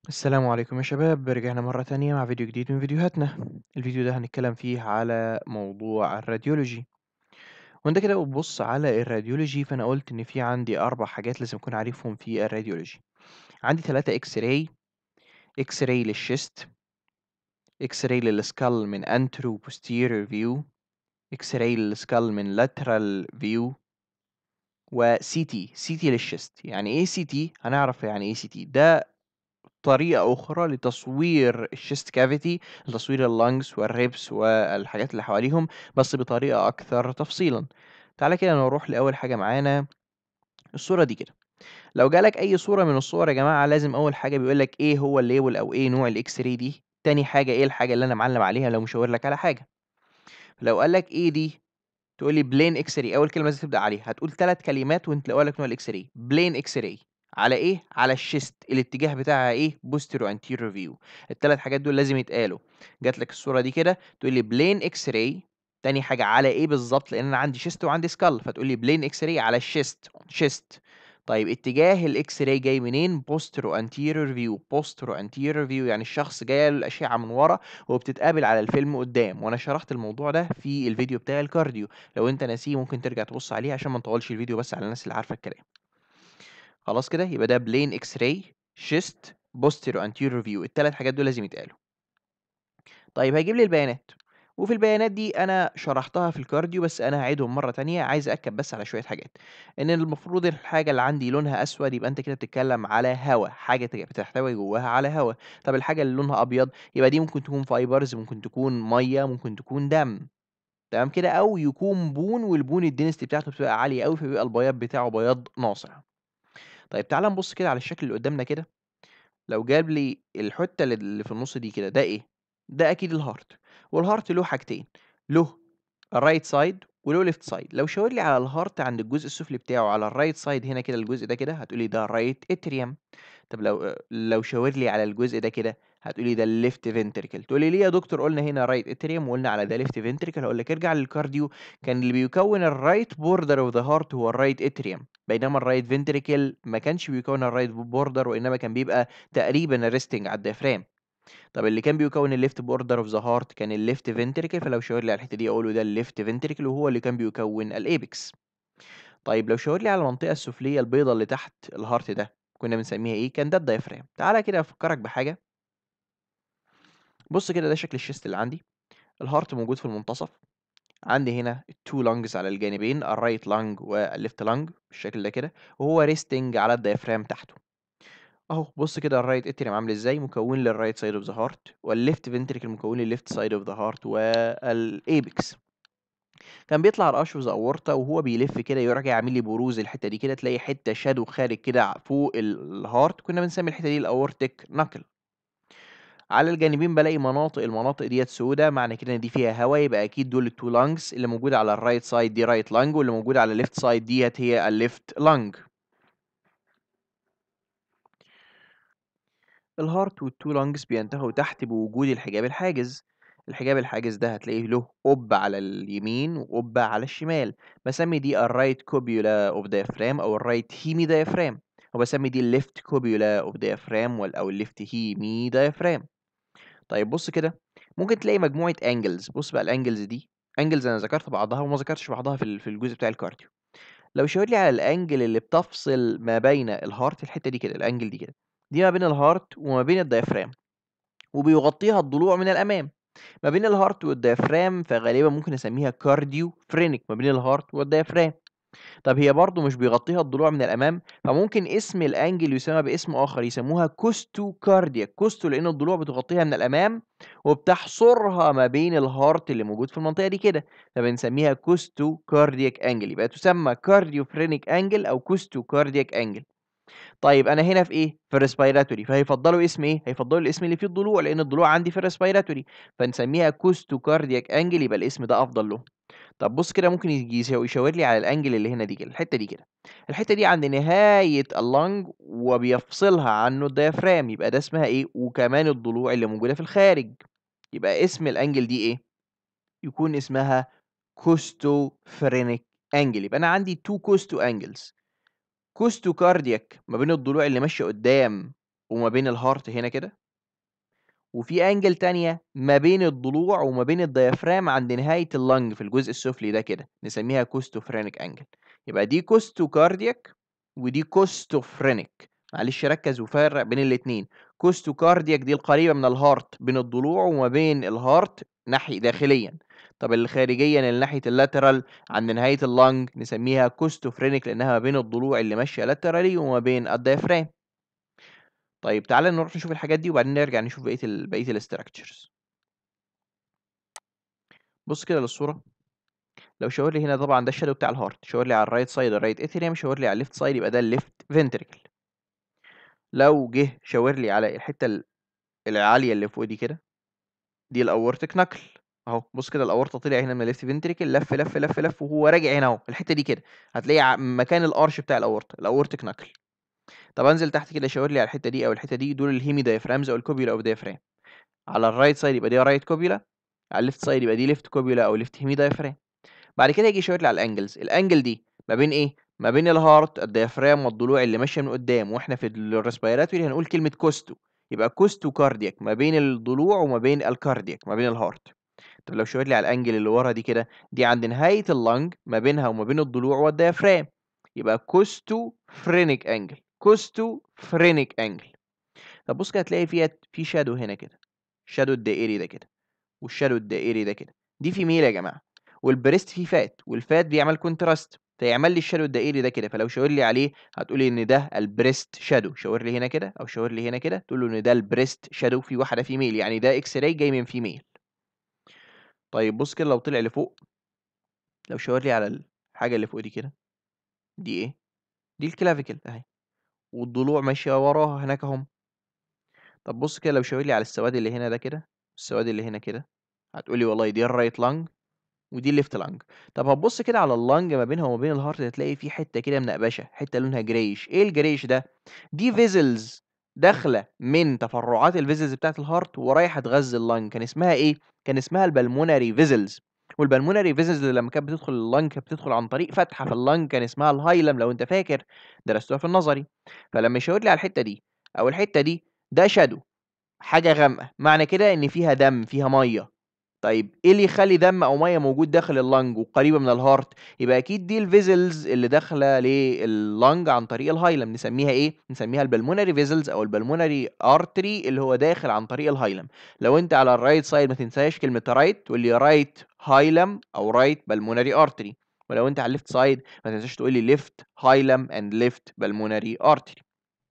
السلام عليكم يا شباب رجعنا مرة تانية مع فيديو جديد من فيديوهاتنا الفيديو ده هنتكلم فيه على موضوع الراديولوجي وانت كده بتبص على الراديولوجي فانا قلت ان في عندي اربع حاجات لازم اكون عارفهم في الراديولوجي عندي ثلاثة اكس راي اكس راي للشيست اكس راي للسكال من انترو بوستيريور فيو اكس راي للسكال من لاترال فيو وسي تي سي تي للشيست يعني ايه سي تي هنعرف يعني ايه سي تي ده طريقة أخرى لتصوير الشيست كافيتي لتصوير اللنجز والريبس والحاجات اللي حواليهم بس بطريقة أكثر تفصيلا تعالى كده نروح لأول حاجة معانا الصورة دي كده لو جالك أي صورة من الصور يا جماعة لازم أول حاجة بيقولك إيه هو الليبل أو إيه نوع الإكس راي دي تاني حاجة إيه الحاجة اللي أنا معلم عليها لو مشاور لك على حاجة لو قالك إيه دي تقول لي بلين اكس راي اول كلمه لازم تبدا عليها هتقول ثلاث كلمات وانت لو لك نوع الاكس راي بلين اكس راي على ايه على الشيست الاتجاه بتاعها ايه بوستيرو انتيريور فيو الثلاث حاجات دول لازم يتقالوا جات لك الصوره دي كده تقول لي بلين اكس راي تاني حاجه على ايه بالظبط لان انا عندي شيست وعندي سكال فتقول لي بلين اكس راي على الشيست شيست طيب اتجاه الاكس راي جاي منين بوسترو انتيريور فيو بوسترو انتيريور فيو يعني الشخص جاي له الاشعه من ورا وبتتقابل على الفيلم قدام وانا شرحت الموضوع ده في الفيديو بتاع الكارديو لو انت ناسيه ممكن ترجع تبص عليه عشان ما نطولش الفيديو بس على الناس اللي عارفه الكلام خلاص كده يبقى ده بلين اكس راي شيست بوسترو انتيريور فيو الثلاث حاجات دول لازم يتقالوا طيب هيجيب لي البيانات وفي البيانات دي انا شرحتها في الكارديو بس انا هعيدهم مره تانية عايز اكد بس على شويه حاجات ان المفروض الحاجه اللي عندي لونها اسود يبقى انت كده بتتكلم على هواء حاجه بتحتوي جواها على هواء طب الحاجه اللي لونها ابيض يبقى دي ممكن تكون فايبرز ممكن تكون ميه ممكن تكون دم تمام كده او يكون بون والبون الدنستي بتاعته بتبقى عاليه قوي فبيبقى البياض بتاعه بياض ناصع طيب تعال نبص كده على الشكل اللي قدامنا كده لو جاب لي الحته اللي في النص دي كده ده ايه ده اكيد الهارت والهارت له حاجتين له الرايت سايد وله ليفت سايد لو شاور لي على الهارت عند الجزء السفلي بتاعه على الرايت سايد هنا كده الجزء ده كده هتقولي ده رايت اتريوم طب لو لو شاور لي على الجزء ده كده هتقولي ده الليفت فنتركل تقولي ليه يا دكتور قلنا هنا رايت اتريوم وقلنا على ده ليفت فنتركل هقول لك ارجع للكارديو كان اللي بيكون الرايت بوردر اوف ذا هارت هو الرايت اتريوم بينما الرايت فنتركل ما كانش بيكون الرايت بوردر وانما كان بيبقى تقريبا ريستنج على الديافرام طب اللي كان بيكون الليفت بوردر اوف ذا هارت كان الليفت فنتركل فلو شاور لي على الحته دي اقول له ده الليفت فنتركل وهو اللي كان بيكون الايبكس طيب لو شاور لي على المنطقه السفليه البيضاء اللي تحت الهارت ده كنا بنسميها ايه كان ده الدايفرام تعالى كده افكرك بحاجه بص كده ده شكل الشيست اللي عندي الهارت موجود في المنتصف عندي هنا التو لانجز على الجانبين الرايت لانج والليفت لانج بالشكل ده كده وهو ريستنج على الدايفرام تحته اهو بص كده الرايت اتريم عامل ازاي مكون للرايت سايد اوف ذا هارت والليفت فنتريكل مكون للليفت سايد اوف ذا هارت والايبكس كان بيطلع رقاش في اورتا وهو بيلف كده يرجع يعمل لي بروز الحته دي كده تلاقي حته شادو خارج كده فوق الهارت كنا بنسمي الحته دي الاورتيك نكل على الجانبين بلاقي مناطق المناطق ديت سودة معنى كده ان دي فيها هواء يبقى اكيد دول التو لانجز اللي موجوده على الرايت سايد دي رايت لانج واللي موجوده على الليفت سايد ديت هي الليفت لانج الهارت والتو لانجز بينتهوا تحت بوجود الحجاب الحاجز الحجاب الحاجز ده هتلاقيه له قبة على اليمين وقبة على الشمال بسمي دي الرايت كوبيولا اوف diaphragm او الرايت هيمي diaphragm وبسمي دي الليفت كوبيولا اوف diaphragm او الليفت هيمي diaphragm طيب بص كده ممكن تلاقي مجموعة انجلز بص بقى الانجلز دي انجلز انا ذكرت بعضها وما ذكرتش بعضها في في الجزء بتاع الكارديو لو شاور لي على الانجل اللي بتفصل ما بين الهارت الحتة دي كده الانجل دي كده دي ما بين الهارت وما بين الديافرام وبيغطيها الضلوع من الامام ما بين الهارت والديافرام فغالبا ممكن اسميها كارديو فرينك ما بين الهارت والديافرام طب هي برضو مش بيغطيها الضلوع من الامام فممكن اسم الانجل يسمى باسم اخر يسموها كوستو كاردياك كوستو لان الضلوع بتغطيها من الامام وبتحصرها ما بين الهارت اللي موجود في المنطقه دي كده فبنسميها كوستو كاردياك انجل يبقى تسمى كارديو فرينك انجل او كوستو كاردياك انجل طيب انا هنا في ايه في الريسبيراتوري فهيفضلوا اسم ايه هيفضلوا الاسم اللي فيه الضلوع لان الضلوع عندي في الريسبيراتوري فنسميها كوستو كاردياك انجل يبقى الاسم ده افضل له طب بص كده ممكن يجي يشاور لي على الانجل اللي هنا دي كده الحته دي كده الحته دي عند نهايه اللنج وبيفصلها عنه الديافرام يبقى ده اسمها ايه وكمان الضلوع اللي موجوده في الخارج يبقى اسم الانجل دي ايه يكون اسمها كوستو فرينيك انجل يبقى انا عندي تو كوستو انجلز كوستو كاردياك ما بين الضلوع اللي ماشيه قدام وما بين الهارت هنا كده وفي انجل تانية ما بين الضلوع وما بين الديافرام عند نهاية اللنج في الجزء السفلي ده كده نسميها كوستوفرينيك انجل يبقى دي كوستو كاردياك ودي كوستوفرينيك معلش ركز وفرق بين الاتنين كوستو كاردياك دي القريبة من الهارت بين الضلوع وما بين الهارت ناحية داخليا طب اللي خارجيا اللي ناحية اللاترال عند نهاية اللنج نسميها كوستوفرينيك لأنها ما بين الضلوع اللي ماشية لاترالي وما بين الديافرام طيب تعالَ نروح نشوف الحاجات دي وبعدين نرجع نشوف بقية ال بقية الstructures. بُص كده للصورة. لو شاور لي هنا طبعًا ده الshadow بتاع الheart شاور لي على الright side الright atrium شاور لي على الleft side يبقى ده الleft ventricle. لو جه شاور لي على الحتة ال العالية اللي فوق دي كده، دي الaortic knuckle أهو بُص كده الأورطة طلع هنا من الleft ventricle لَف، لَف، لَف، لَف وهو راجع هنا أهو الحتة دي كده، هتلاقيه ع مكان الarch بتاع الأورطة الaortic knuckle. طب أنزل تحت كده شاور لي على الحتة دي أو الحتة دي دول الhemi diaphragms أو الcopula أو الdiaphragm. على الرايت سايد يبقى دي right copula على الليفت سايد يبقى دي left copula أو left hemi diaphragm. بعد كده يجي يشاور لي على الangles الangle دي ما بين إيه؟ ما بين الهارت الديافرام والضلوع اللي ماشية من قدام وإحنا في الريسبيراتوري هنقول كلمة كوستو يبقى كوستو كاردياك ما بين الضلوع وما بين الكاردياك ما بين الهارت. طب لو شاور لي على الانجل اللي ورا دي كده دي عند نهاية اللنج ما بينها وما بين الضلوع والديافرام يبقى كوستو فرينيك انجل كوستو فرينيك انجل طب بص كده هتلاقي فيها في شادو هنا كده الشادو الدائري ده كده والشادو الدائري ده كده دي فيميل يا جماعه والبريست فيه فات والفات بيعمل كونتراست فيعمل لي الشادو الدائري ده كده فلو شاور لي عليه هتقولي ان ده البريست شادو شاور لي هنا كده او شاور لي هنا كده تقول له ان ده البريست شادو في واحده فيميل يعني ده اكس راي جاي من فيميل طيب بص كده لو طلع لفوق لو شاور لي على الحاجه اللي فوق دي كده دي ايه دي الكلافيكل اهي والضلوع ماشيه وراها هناك اهم طب بص كده لو شاور لي على السواد اللي هنا ده كده السواد اللي هنا كده هتقولي والله دي الرايت لانج ودي الليفت لانج طب هتبص كده على اللانج ما بينها وما بين الهارت هتلاقي في حته كده منقبشه حته لونها جريش ايه الجريش ده دي فيزلز داخله من تفرعات الفيزلز بتاعت الهارت ورايحه تغذي اللانج كان اسمها ايه كان اسمها البلمونري فيزلز والبلمونري فيزلز لما كانت بتدخل اللانج كانت بتدخل عن طريق فتحه في اللانج كان اسمها الهايلم لو انت فاكر درستوها في النظري فلما يشاور لي على الحته دي او الحته دي ده شادو حاجه غامقه معنى كده ان فيها دم فيها ميه طيب ايه اللي يخلي دم او ميه موجود داخل اللنج وقريبه من الهارت يبقى اكيد دي الفيزلز اللي داخله لللنج عن طريق الهايلم نسميها ايه نسميها البلمونري فيزلز او البلمونري ارتري اللي هو داخل عن طريق الهايلم لو انت على الرايت سايد ما تنساش كلمه رايت تقول لي رايت هايلم او رايت بلمونري ارتري ولو انت على الليفت سايد ما تنساش تقول لي ليفت هايلم اند ليفت بلمونري ارتري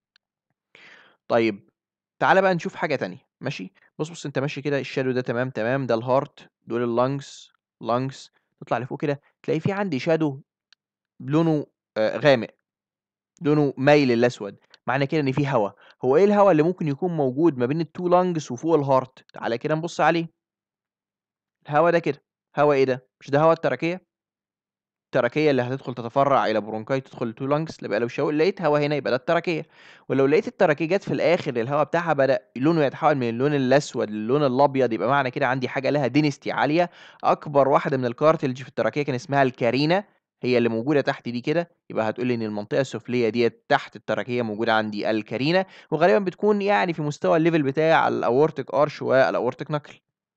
طيب تعالى بقى نشوف حاجه تانية ماشي بص بص انت ماشي كده الشادو ده تمام تمام ده الهارت دول اللنجز لنجز تطلع لفوق كده تلاقي في عندي شادو لونه آه غامق لونه مايل للاسود معنى كده ان في هواء هو ايه الهواء اللي ممكن يكون موجود ما بين التو لانجز وفوق الهارت تعالى كده نبص عليه الهواء ده كده هواء ايه ده مش ده هواء التراكيه التراكيه اللي هتدخل تتفرع الى برونكاي تدخل التو لانجز يبقى لو شاور لقيت هواء هنا يبقى ده التراكيه ولو لقيت التراكيه جت في الاخر الهواء بتاعها بدا لونه يتحول من اللون الاسود للون الابيض يبقى معنى كده عندي حاجه لها دينستي عاليه اكبر واحده من الكارتلج في التراكيه كان اسمها الكارينا هي اللي موجوده تحت دي كده يبقى هتقول لي ان المنطقه السفليه ديت تحت التراكيه موجوده عندي الكارينا وغالبا بتكون يعني في مستوى الليفل بتاع الاورتيك ارش والاورتيك نكل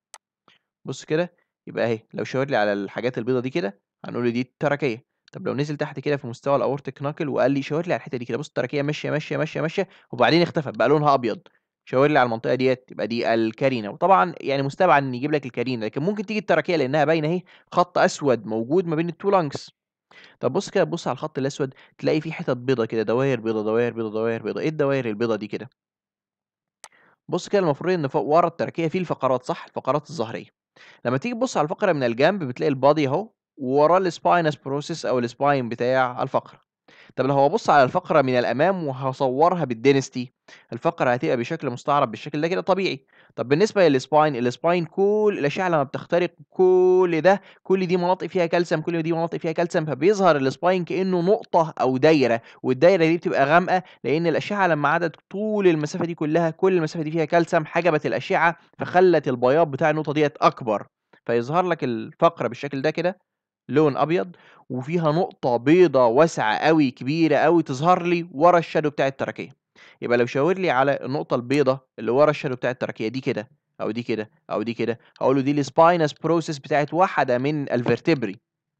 بص كده يبقى اهي لو شاور لي على الحاجات البيضه دي كده هنقول دي التراكيه طب لو نزل تحت كده في مستوى الاورتيك ناكل وقال لي شاور لي على الحته دي كده بص التراكيه ماشيه ماشيه ماشيه ماشيه وبعدين اختفت بقى لونها ابيض شاور لي على المنطقه ديت يبقى دي الكارينا وطبعا يعني مستبعد ان يجيب لك الكارينا لكن ممكن تيجي التراكيه لانها باينه اهي خط اسود موجود ما بين التو لانجز طب بص كده بص على الخط الاسود تلاقي فيه حتت بيضه كده دوائر بيضه دوائر بيضه دوائر بيضه ايه الدوائر البيضه دي كده بص كده المفروض ان فوق ورا التراكيه في الفقرات صح الفقرات الظهريه لما تيجي تبص على الفقره من الجنب بتلاقي البادي اهو ووراه السباينس بروسيس او السباين بتاع الفقره طب لو هبص على الفقره من الامام وهصورها بالدينستي الفقره هتبقى بشكل مستعرض بالشكل ده كده طبيعي طب بالنسبه للسباين السباين كل الاشعه لما بتخترق كل ده كل دي مناطق فيها كالسيوم كل دي مناطق فيها كالسيوم فبيظهر السباين كانه نقطه او دايره والدايره دي بتبقى غامقه لان الاشعه لما عدت طول المسافه دي كلها كل المسافه دي فيها كالسيوم حجبت الاشعه فخلت البياض بتاع النقطه ديت اكبر فيظهر لك الفقره بالشكل ده كده لون ابيض وفيها نقطه بيضه واسعه قوي كبيره قوي تظهر لي ورا الشادو بتاع التراكيه يبقى لو شاور لي على النقطة البيضة اللي ورا الشادو بتاع التراكية دي كده أو دي كده أو دي كده هقول له دي السباينس بروسيس بتاعت واحدة من الفرتبري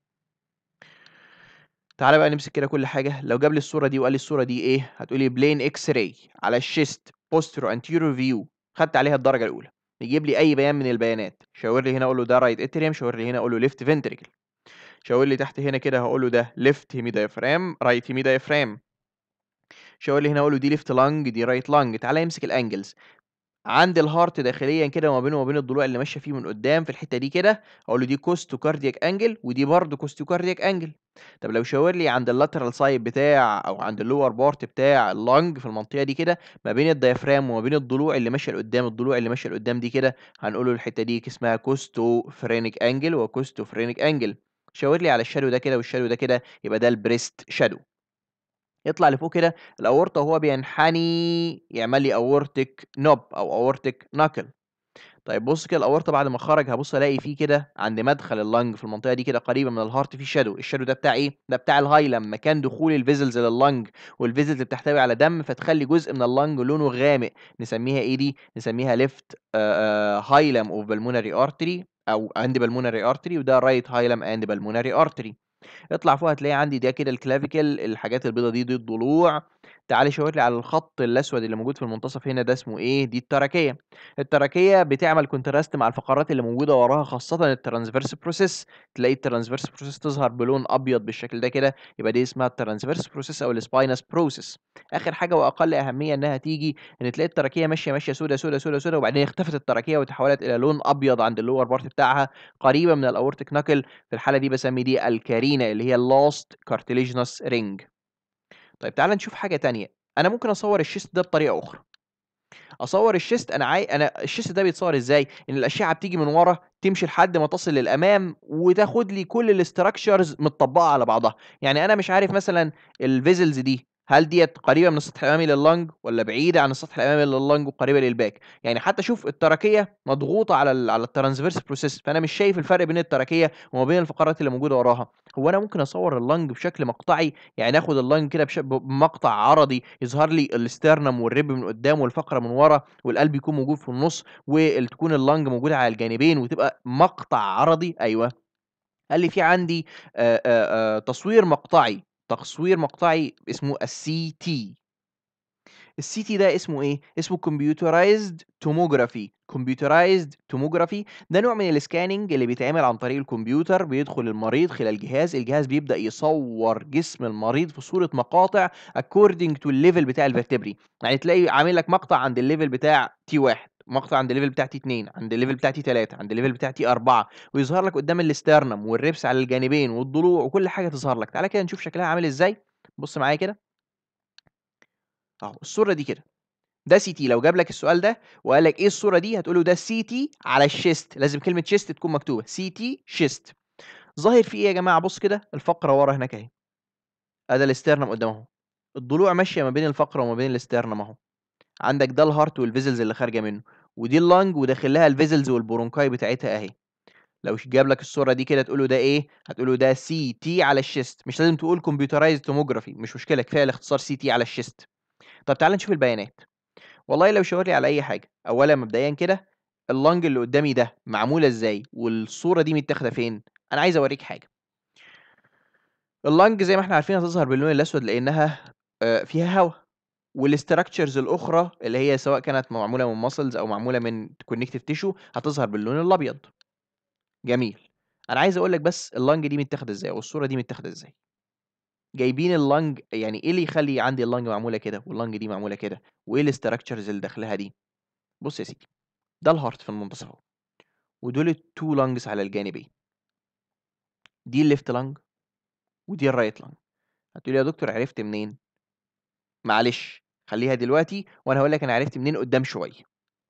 تعالى بقى نمسك كده كل حاجة لو جاب لي الصورة دي وقال لي الصورة دي إيه هتقولي بلين إكس راي على الشيست بوسترو انتيرو فيو خدت عليها الدرجة الأولى يجيب لي أي بيان من البيانات شاور لي هنا أقول له ده رايت اتريم شاور لي هنا أقول له ليفت فنتريكل شاور لي تحت هنا كده هقول له ده ليفت هيمي دايفرام رايت هيمي دايفرام شاور لي هنا اقول له دي ليفت لانج دي رايت لانج تعالى يمسك الانجلز عند الهارت داخليا كده وما بينه وما بين الضلوع اللي ماشيه فيه من قدام في الحته دي كده اقول له دي كوستو كاردياك انجل ودي برضه كوستو كاردياك انجل طب لو شاور لي عند اللاترال سايد بتاع او عند اللور بارت بتاع اللنج في المنطقه دي كده ما بين الديافرام وما بين الضلوع اللي ماشيه لقدام الضلوع اللي ماشيه لقدام دي كده هنقول له الحته دي اسمها كوستو فرينيك انجل وكوستو فرينيك انجل شاور لي على الشادو ده كده والشادو ده كده يبقى ده البريست شادو يطلع لفوق كده الاورطه وهو بينحني يعمل لي اورتيك نوب او اورتيك ناكل طيب بص كده الاورطه بعد ما خرج هبص الاقي فيه كده عند مدخل اللنج في المنطقه دي كده قريبه من الهارت في شادو الشادو ده بتاع ايه ده بتاع الهايلم مكان دخول الفيزلز لللنج والفيزلز بتحتوي على دم فتخلي جزء من اللنج لونه غامق نسميها ايه دي نسميها ليفت هايلم اوف بالمونري ارتري او اند بالمونري ارتري وده رايت هايلم اند بالمونري ارتري اطلع فوق هتلاقي عندي ده كده الكلافيكل الحاجات البيضه دي دي الضلوع تعالى شاور لي على الخط الاسود اللي موجود في المنتصف هنا ده اسمه ايه دي التراكيه التراكيه بتعمل كونتراست مع الفقرات اللي موجوده وراها خاصه الترانسفيرس بروسيس تلاقي الترانسفيرس بروسيس تظهر بلون ابيض بالشكل ده كده يبقى دي اسمها الترانسفيرس بروسيس او السباينس بروسيس اخر حاجه واقل اهميه انها تيجي ان تلاقي التراكيه ماشيه ماشيه سودا سودا سودا سودا وبعدين اختفت التراكيه وتحولت الى لون ابيض عند اللور بارت بتاعها قريبه من الاورتيك ناكل في الحاله دي بسمي دي الكارينا اللي هي اللاست كارتليجنس رينج طيب تعال نشوف حاجه تانية انا ممكن اصور الشيست ده بطريقه اخرى اصور الشيست انا عاي... انا الشيست ده بيتصور ازاي ان الاشعه بتيجي من ورا تمشي لحد ما تصل للامام وتاخد لي كل الاستراكشرز متطبقه على بعضها يعني انا مش عارف مثلا الفيزلز دي هل ديت قريبه من السطح الامامي لللنج ولا بعيده عن السطح الامامي لللنج وقريبه للباك يعني حتى شوف التراكيه مضغوطه على ال على الترانسفيرس بروسيس فانا مش شايف الفرق بين التراكيه وما بين الفقرات اللي موجوده وراها هو انا ممكن اصور اللنج بشكل مقطعي يعني اخد اللنج كده بش... بمقطع عرضي يظهر لي الاسترنم والرب من قدام والفقره من ورا والقلب يكون موجود في النص وتكون اللنج موجوده على الجانبين وتبقى مقطع عرضي ايوه قال لي في عندي آآ آآ تصوير مقطعي تصوير مقطعي اسمه السي تي السي تي ده اسمه ايه اسمه كمبيوترايزد توموجرافي كمبيوترايزد توموجرافي ده نوع من السكاننج اللي بيتعمل عن طريق الكمبيوتر بيدخل المريض خلال جهاز الجهاز بيبدا يصور جسم المريض في صوره مقاطع according to الليفل بتاع الفرتبري يعني تلاقي عامل لك مقطع عند الليفل بتاع تي واحد مقطع عند الليفل بتاع تي 2 عند الليفل بتاع تي 3 عند الليفل بتاع تي 4 ويظهر لك قدام الاسترنم والريبس على الجانبين والضلوع وكل حاجه تظهر لك تعالى كده نشوف شكلها عامل ازاي بص معايا كده اهو الصوره دي كده ده سي تي لو جاب لك السؤال ده وقال لك ايه الصوره دي هتقول له ده سي تي على الشيست لازم كلمه شيست تكون مكتوبه سي تي شيست ظاهر في ايه يا جماعه بص كده الفقره ورا هناك اهي ادي الاسترنم قدام اهو الضلوع ماشيه ما بين الفقره وما بين الاسترنم اهو عندك ده الهارت والفيزلز اللي خارجه منه ودي اللنج وداخل لها الفيزلز والبرونكاي بتاعتها اهي لو جاب لك الصوره دي كده تقول له ده ايه هتقول له ده سي تي على الشيست مش لازم تقول كمبيوترايز توموجرافي مش مشكله كفايه الاختصار سي تي على الشيست طب تعال نشوف البيانات والله لو شاور لي على اي حاجه اولا مبدئيا كده اللنج اللي قدامي ده معموله ازاي والصوره دي متاخده فين انا عايز اوريك حاجه اللنج زي ما احنا عارفين هتظهر باللون الاسود لانها فيها هواء والاستراكشرز الاخرى اللي هي سواء كانت معموله من ماسلز او معموله من كونكتيف تيشو هتظهر باللون الابيض جميل انا عايز اقول لك بس اللنج دي متاخده ازاي او الصوره دي متاخده ازاي جايبين اللنج يعني ايه اللي يخلي عندي اللنج معموله كده واللنج دي معموله كده وايه الاستراكشرز اللي داخلها دي بص يا سيدي ده الهارت في المنتصف اهو ودول التو لانجز على الجانبين دي الليفت لانج ودي الرايت لانج هتقولي يا دكتور عرفت منين معلش خليها دلوقتي وانا هقول لك انا عرفت منين قدام شويه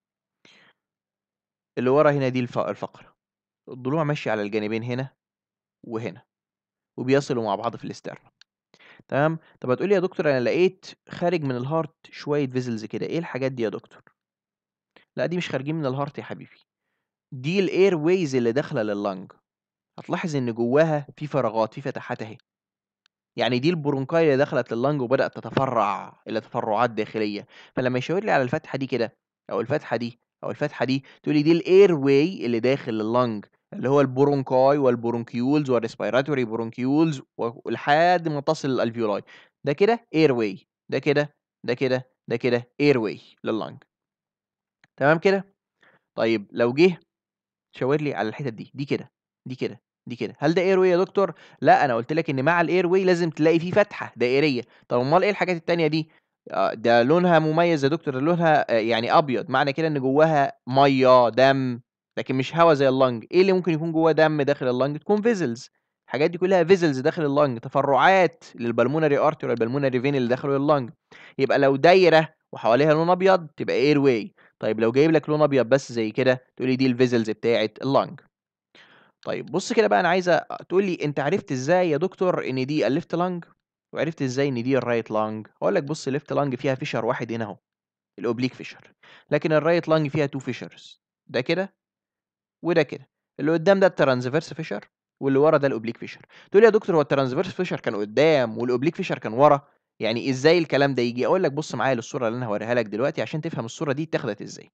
اللي ورا هنا دي الف- الفقره الضلوع ماشيه على الجانبين هنا وهنا وبيصلوا مع بعض في الاسترن تمام طب هتقولي يا دكتور انا لقيت خارج من الهارت شويه فيزلز كده ايه الحاجات دي يا دكتور لا دي مش خارجين من الهارت يا حبيبي دي الاير ويز اللي داخله لللنج هتلاحظ ان جواها في فراغات في فتحات اهي يعني دي البرونكاي اللي دخلت لللنج وبدأت تتفرع إلى تفرعات داخلية فلما يشاور لي على الفتحة دي كده أو الفتحة دي أو الفتحة دي تقول لي دي الاير واي اللي داخل اللنج اللي هو البرونكاي والبرونكيولز والريسبيراتوري برونكيولز ولحد ما تصل للالفيولاي ده كده اير واي ده كده ده كده ده كده اير واي لللنج تمام كده طيب لو جه شاور لي على الحتت دي دي كده دي كده دي كده هل ده اير واي يا دكتور لا انا قلت لك ان مع الاير واي لازم تلاقي فيه فتحه دائريه طب امال ايه الحاجات التانية دي آه، ده لونها مميز يا دكتور لونها آه، يعني ابيض معنى كده ان جواها ميه دم لكن مش هوا زي اللنج ايه اللي ممكن يكون جواه دم داخل اللنج تكون فيزلز الحاجات دي كلها فيزلز داخل اللنج تفرعات للبلمونري ارتري والبلمونري فين اللي داخل اللنج يبقى لو دايره وحواليها لون ابيض تبقى اير واي طيب لو جايب لك لون ابيض بس زي كده تقول لي دي الفيزلز بتاعه اللنج طيب بص كده بقى انا عايزه تقول لي انت عرفت ازاي يا دكتور ان دي الليفت لانج وعرفت ازاي ان دي الرايت لانج اقول لك بص الليفت لانج فيها فيشر واحد هنا اهو الاوبليك فيشر لكن الرايت لانج فيها تو فيشرز ده كده وده كده اللي قدام ده الترانسفيرس فيشر واللي ورا ده الاوبليك فيشر تقول لي يا دكتور هو الترانسفيرس فيشر كان قدام والاوبليك فيشر كان ورا يعني ازاي الكلام ده يجي اقول لك بص معايا للصوره اللي انا هوريها لك دلوقتي عشان تفهم الصوره دي اتاخدت ازاي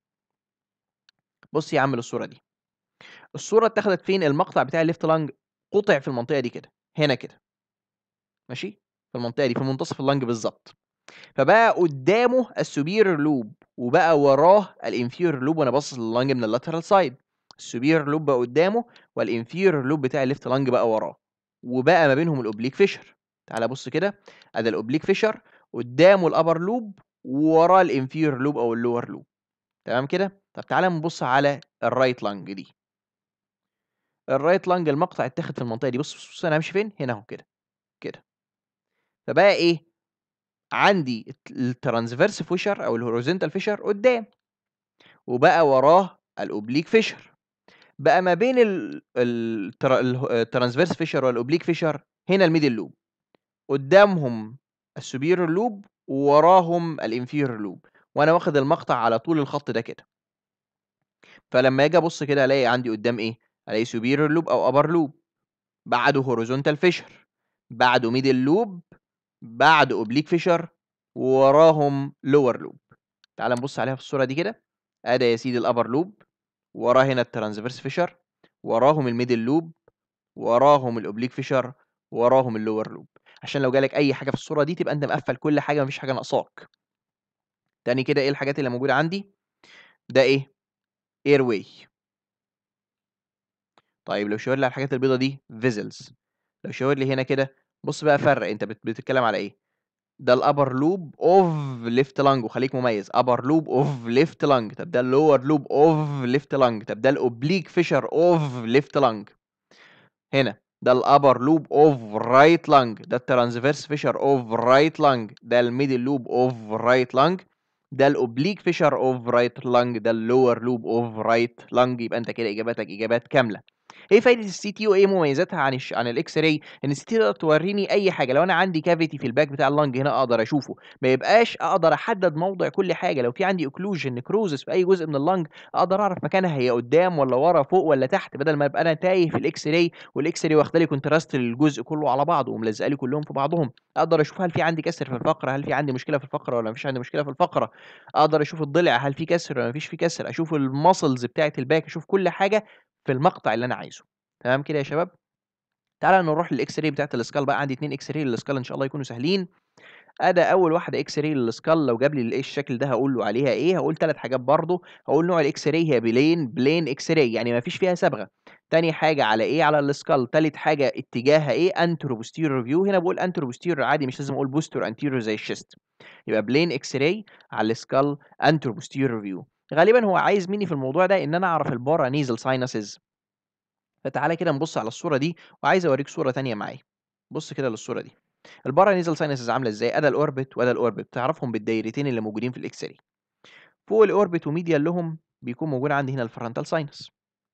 بص يا عم للصوره دي الصورة اتاخدت فين المقطع بتاع الليفت لانج قطع في المنطقة دي كده هنا كده ماشي في المنطقة دي في منتصف اللانج بالظبط فبقى قدامه السوبير لوب وبقى وراه الانفير لوب وانا باصص لللانج من اللاترال سايد السوبير لوب بقى قدامه والانفير لوب بتاع الليفت لانج بقى وراه وبقى ما بينهم الاوبليك فيشر تعالى بص كده ادي الاوبليك فيشر قدامه الابر لوب ووراه الانفير لوب او اللور لوب تمام كده طب تعالى نبص على الرايت لانج دي الرايت لانج المقطع اتاخد في المنطقه دي بص بص, بص انا همشي فين هنا اهو كده كده فبقى ايه عندي الترانسفيرس فيشر او الهوريزونتال فيشر قدام وبقى وراه الاوبليك فيشر بقى ما بين الترانسفيرس فيشر والاوبليك فيشر هنا الميدل لوب قدامهم السوبيريور لوب ووراهم الانفيريور لوب وانا واخد المقطع على طول الخط ده كده فلما اجي ابص كده الاقي عندي قدام ايه الاقي superior loop او upper loop بعده horizontal fissure بعده middle loop بعده oblique fissure ووراهم lower loop تعال نبص عليها في الصورة دي كده ادي يا سيدي الابر لوب وراه هنا الترانسفيرس فيشر وراهم الميدل لوب وراهم الاوبليك فيشر وراهم اللور لوب عشان لو جالك اي حاجه في الصوره دي تبقى انت مقفل كل حاجه مفيش حاجه ناقصاك تاني كده ايه الحاجات اللي موجوده عندي ده ايه اير واي طيب لو شاور لي على الحاجات البيضة دي فيزلز لو شاور لي هنا كده بص بقى فرق انت بت- بتتكلم على ايه ده الابر لوب اوف ليفت لانج وخليك مميز ابر لوب اوف ليفت لانج طب ده اللور لوب اوف ليفت لانج طب ده الاوبليك فيشر اوف ليفت لانج هنا ده الابر لوب اوف رايت لانج ده الترانسفيرس فيشر اوف رايت لانج ده الميدل لوب اوف رايت لانج ده الاوبليك فيشر اوف رايت لانج ده اللور لوب اوف رايت لانج يبقى انت كده اجاباتك اجابات كامله ايه فايده السي تي وايه مميزاتها عن الش... عن الاكس راي ان السي تي تقدر توريني اي حاجه لو انا عندي كافيتي في الباك بتاع اللنج هنا اقدر اشوفه ما يبقاش اقدر احدد موضع كل حاجه لو في عندي اوكلوجن نكروزس في اي جزء من اللنج اقدر اعرف مكانها هي قدام ولا ورا فوق ولا تحت بدل ما ابقى انا تايه في الاكس راي والاكس راي واخده لي كونتراست للجزء كله على بعضه وملزقه لي كلهم في بعضهم اقدر اشوف هل في عندي كسر في الفقره هل في عندي مشكله في الفقره ولا مفيش عندي مشكله في الفقره اقدر اشوف الضلع هل في كسر ولا مفيش في كسر اشوف المسلز بتاعه الباك اشوف كل حاجه في المقطع اللي انا عايزه تمام كده يا شباب تعالى نروح للاكس راي بتاعه السكال بقى عندي اتنين اكس راي للسكال ان شاء الله يكونوا سهلين ادي اول واحده اكس راي للسكال لو جاب لي الايه الشكل ده هقول له عليها ايه هقول ثلاث حاجات برضه هقول نوع الاكس راي هي بلين بلين اكس راي يعني ما فيش فيها صبغه تاني حاجه على ايه على السكال تالت حاجه اتجاهها ايه انترو بوستيريور فيو هنا بقول انترو بوستيريور عادي مش لازم اقول بوستر انتيريور زي الشيست يبقى بلين اكس راي على السكال انترو بوستيريور فيو غالبا هو عايز مني في الموضوع ده ان انا اعرف البارا نيزل ساينسز فتعالى كده نبص على الصورة دي وعايز أوريك صورة تانية معايا بص كده للصورة دي البارا نيزل ساينسز عاملة ازاي أدا الأوربت وأدا الأوربت تعرفهم بالدايرتين اللي موجودين في الإكس راي فوق الأوربت وميديال لهم بيكون موجود عندي هنا الفرونتال ساينس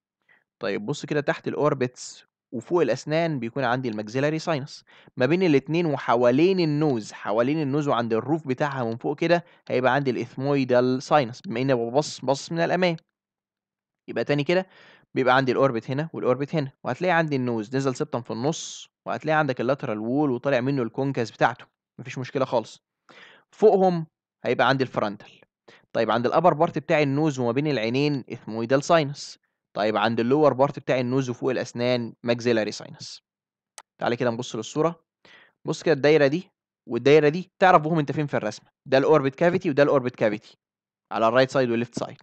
طيب بص كده تحت الأوربتس وفوق الأسنان بيكون عندي الماكسيلاري ساينس ما بين الاتنين وحوالين النوز حوالين النوز وعند الروف بتاعها من فوق كده هيبقى عندي الإثمويدال ساينس بما إني ببص بص من الأمام يبقى تاني كده بيبقى عندي الأوربت هنا والأوربت هنا وهتلاقي عندي النوز نزل سبتم في النص وهتلاقي عندك اللاترال وول وطالع منه الكونكاس بتاعته مفيش مشكله خالص فوقهم هيبقى عندي الفرونتال طيب عند الابر بارت بتاع النوز وما بين العينين اثمويدال ساينس طيب عند اللور بارت بتاع النوز وفوق الاسنان ماكسيلاري ساينس تعالى كده نبص للصوره بص كده الدايره دي والدايره دي تعرف بهم انت فين في الرسمه ده الاوربت كافيتي وده الاوربت كافيتي على الرايت سايد والليفت سايد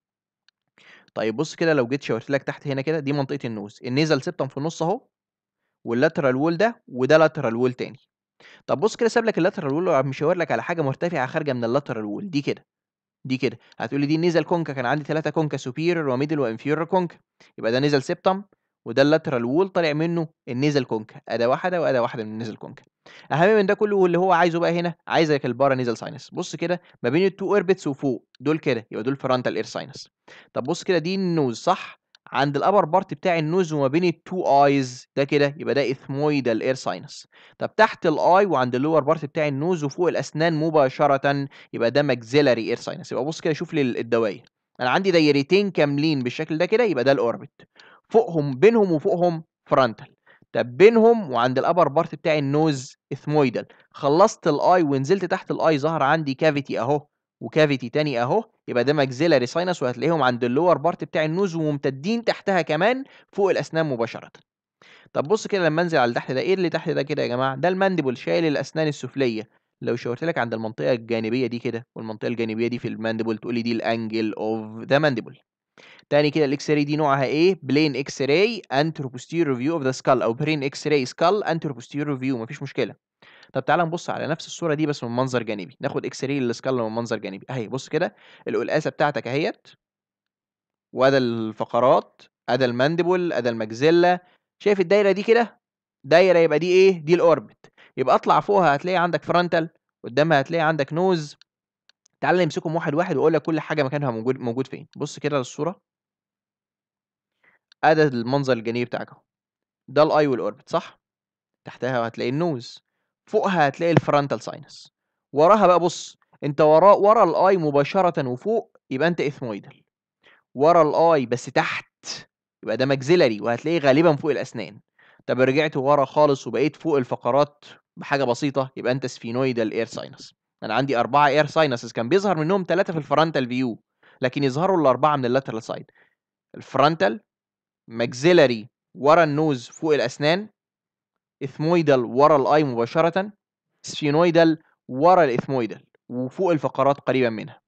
طيب بص كده لو جيت شاورت لك تحت هنا كده دي منطقه النوز النيزل سيبتم في النص اهو واللاترال وول ده وده لاترال وول تاني طب بص كده ساب لك اللاترال وول وقام مشاور لك على حاجه مرتفعه خارجه من اللاترال وول دي كده دي كده هتقول لي دي النيزل كونكا كان عندي ثلاثه كونكا سوبيريور وميدل وانفيريور كونكا يبقى ده نيزل سيبتم وده اللاترال وول طالع منه النيزل كونكا اداه واحده واداه واحده من النيزل كونكا اهم من ده كله واللي هو عايزه بقى هنا عايزك البارا نيزل ساينس بص كده ما بين التو اوربتس وفوق دول كده يبقى دول فرونتال اير ساينس طب بص كده دي النوز صح عند الابر بارت بتاع النوز وما بين التو ايز ده كده يبقى ده اثمويدال اير ساينس طب تحت الاي وعند اللور بارت بتاع النوز وفوق الاسنان مباشره يبقى ده ماكسيلاري اير ساينس يبقى بص كده شوف لي الدواير انا عندي دايرتين كاملين بالشكل ده كده يبقى ده الاوربت فوقهم بينهم وفوقهم فرونتال طب بينهم وعند الابر بارت بتاع النوز اثمويدال خلصت الاي ونزلت تحت الاي ظهر عندي كافيتي اهو وكافيتي تاني اهو يبقى ده ماكسيلاري ساينس وهتلاقيهم عند اللور بارت بتاع النوز وممتدين تحتها كمان فوق الاسنان مباشره طب بص كده لما انزل على تحت ده ايه اللي تحت ده كده يا جماعه ده المانديبل شايل الاسنان السفليه لو شاورت لك عند المنطقه الجانبيه دي كده والمنطقه الجانبيه دي في المانديبل تقول لي دي الانجل اوف ذا مانديبل تاني كده الاكس راي دي نوعها ايه بلين اكس راي انترو بوستيريور فيو اوف ذا سكال او برين اكس راي سكال انترو بوستيريور فيو مفيش مشكله طب تعالى نبص على نفس الصوره دي بس من منظر جانبي ناخد اكس راي للسكال من منظر جانبي اهي بص كده القلقاسه بتاعتك اهيت وادي الفقرات ادي المانديبل ادي المجزله شايف الدايره دي كده دايره يبقى دي ايه دي الاوربت يبقى اطلع فوقها هتلاقي عندك فرونتال قدامها هتلاقي عندك نوز تعال نمسكهم واحد واحد واقول لك كل حاجه مكانها موجود موجود فين بص كده للصوره ادي المنظر الجانبي بتاعك اهو ده الاي والاوربت صح تحتها هتلاقي النوز فوقها هتلاقي الفرونتال ساينس وراها بقى بص انت ورا ورا الاي مباشره وفوق يبقى انت اثمويدال ورا الاي بس تحت يبقى ده ماكسيلاري وهتلاقيه غالبا فوق الاسنان طب رجعت ورا خالص وبقيت فوق الفقرات بحاجه بسيطه يبقى انت سفينويدال اير ساينس انا عندي اربعه اير ساينسز كان بيظهر منهم ثلاثه في الفرونتال فيو لكن يظهروا الاربعه من اللاترال سايد الفرونتال ماكسيلاري ورا النوز فوق الاسنان اثمويدال ورا الاي مباشره سفينويدال ورا الاثمويدال وفوق الفقرات قريبا منها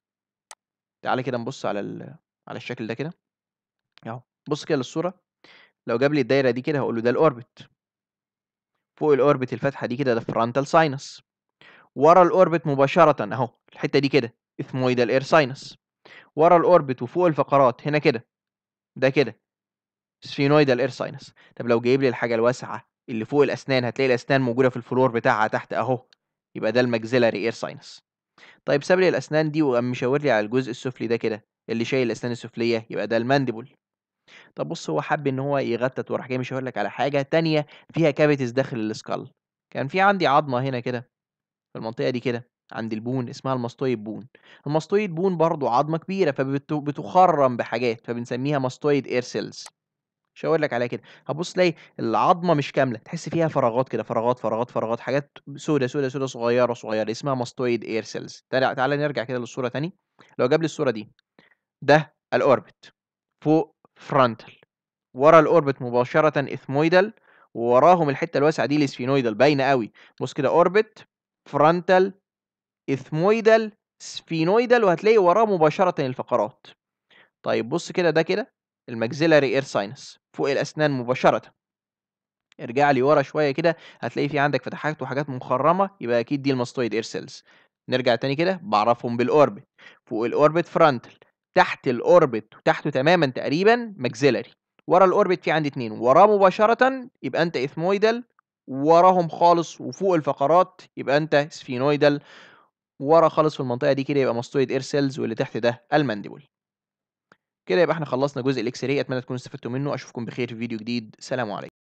تعالى كده نبص على ال... على الشكل ده كده اهو بص كده للصوره لو جاب لي الدايره دي كده هقول له ده الاوربت فوق الاوربت الفتحه دي كده ده فرونتال ساينس ورا الاوربت مباشره اهو الحته دي كده اثمويدال اير ساينس ورا الاوربت وفوق الفقرات هنا كده ده كده سفينويدال اير ساينس طب لو جايب لي الحاجه الواسعه اللي فوق الاسنان هتلاقي الاسنان موجوده في الفلور بتاعها تحت اهو يبقى ده الماكسيلاري اير ساينس طيب ساب لي الاسنان دي وقام مشاور لي على الجزء السفلي ده كده اللي شايل الاسنان السفليه يبقى ده المانديبل طب بص هو حب ان هو يغتت وراح جاي مشاور لك على حاجه تانية فيها كافيتيز داخل السكال كان في عندي عظمه هنا كده في المنطقه دي كده عند البون اسمها الماستويد بون الماستويد بون برضو عظمه كبيره فبتخرم بحاجات فبنسميها ماستويد اير سيلز شاور لك عليها كده هتبص تلاقي العظمه مش كامله تحس فيها فراغات كده فراغات فراغات فراغات حاجات سودة سودة سودة صغيره صغيره اسمها ماستويد اير سيلز تعالى تعالى نرجع كده للصوره تاني لو جاب لي الصوره دي ده الاوربت فوق فرونتال ورا الاوربت مباشره اثمويدال ووراهم الحته الواسعه دي السفينويدال باينه قوي بص كده اوربت فرونتال اثمويدال سفينويدال وهتلاقي وراه مباشره الفقرات طيب بص كده ده كده الماكسيلاري اير ساينس فوق الاسنان مباشره ارجع لي ورا شويه كده هتلاقي في عندك فتحات وحاجات مخرمه يبقى اكيد دي الماستويد اير سيلز نرجع تاني كده بعرفهم بالاوربت فوق الاوربت فرونتال تحت الاوربت وتحته تماما تقريبا ماكسيلاري ورا الاوربت في عندي اتنين وراه مباشره يبقى انت اثمويدال وراهم خالص وفوق الفقرات يبقى انت سفينويدال ورا خالص في المنطقه دي كده يبقى ماستويد اير سيلز واللي تحت ده المانديبل كده يبقى احنا خلصنا جزء الاكس راي اتمنى تكونوا استفدتوا منه اشوفكم بخير في فيديو جديد سلام عليكم